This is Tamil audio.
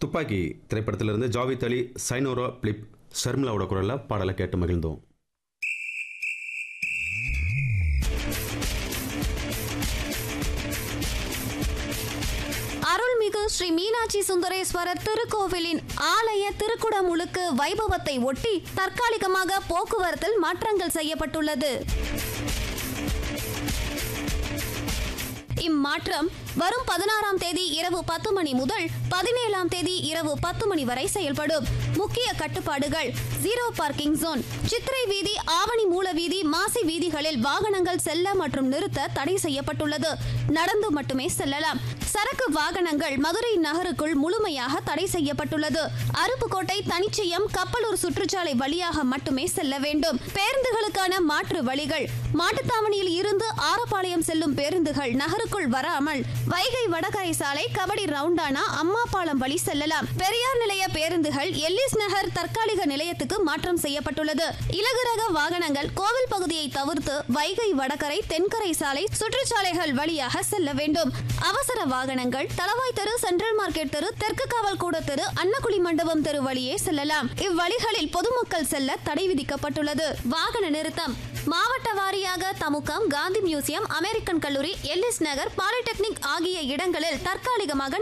துப்பாக்கி திரைப்படத்திலிருந்து ஜாவித் அலி சைனோரா பிலிப் ஷர்மிளாவோட குரலில் பாடலை கேட்டு மகிழ்ந்தோம் அருள்மிகு ஸ்ரீ மீனாட்சி சுந்தரேஸ்வரர் திருக்கோவிலின் ஆலய திருக்குடமுழுக்கு வைபவத்தை ஒட்டி தற்காலிகமாக போக்குவரத்தில் மாற்றங்கள் செய்யப்பட்டுள்ளது இம்மாற்றம் வரும் பதினாறாம் தேதி இரவு பத்து மணி முதல் பதினேழாம் தேதி இரவு பத்து மணி வரை செயல்படும் முக்கிய கட்டுப்பாடுகள் ஜீரோ பார்க்கிங் ஜோன் சித்திரை வீதி ஆவணி மூல வீதி மாசி வீதிகளில் வாகனங்கள் செல்ல மற்றும் நிறுத்த தடை செய்யப்பட்டுள்ளது நடந்து மட்டுமே செல்லலாம் சரக்கு வாகனங்கள் மதுரை நகருக்குள் முழுமையாக தடை செய்யப்பட்டுள்ளது அருப்புக்கோட்டை தனிச்சயம் கப்பலூர் சுற்றுச்சாலை வழியாக மட்டுமே செல்ல வேண்டும் பேருந்துகளுக்கான மாற்று வழிகள் மாட்டுத்தாவணியில் இருந்து ஆரப்பாளையம் செல்லும் பேருந்துகள் நகருக்குள் வராமல் வைகை வடகரை சாலை கபடி ரவுண்டானா அம்மாபாளையம் வழி செல்லலாம் பெரியார் நிலைய பேருந்துகள் எல்லிஸ் நகர் தற்காலிக நிலையத்துக்கு மாற்றம் செய்யப்பட்டுள்ளது இலகுரக வாகனங்கள் கோவில் பகுதியை தவிர்த்து வைகை வடகரை தென்கரை சாலை சுற்றுச்சாலைகள் வழியாக செல்ல வேண்டும் அவசர வாகனங்கள் தளவாய் தெரு சென்ட்ரல் மார்க்கெட் தெரு தெற்கு காவல் கூட தெரு அன்னக்குழி மண்டபம் தெரு வழியே செல்லலாம் இவ்வழிகளில் பொதுமக்கள் செல்ல தடை விதிக்கப்பட்டுள்ளது வாகன நிறுத்தம் மாவட்ட வாரியாக தமுகம் காந்தி மியூசியம் அமெரிக்கன் கல்லூரி எல்லிஸ் நகர் பாலிடெக்னிக் ஆகிய இடங்களில் தற்காலிகமாக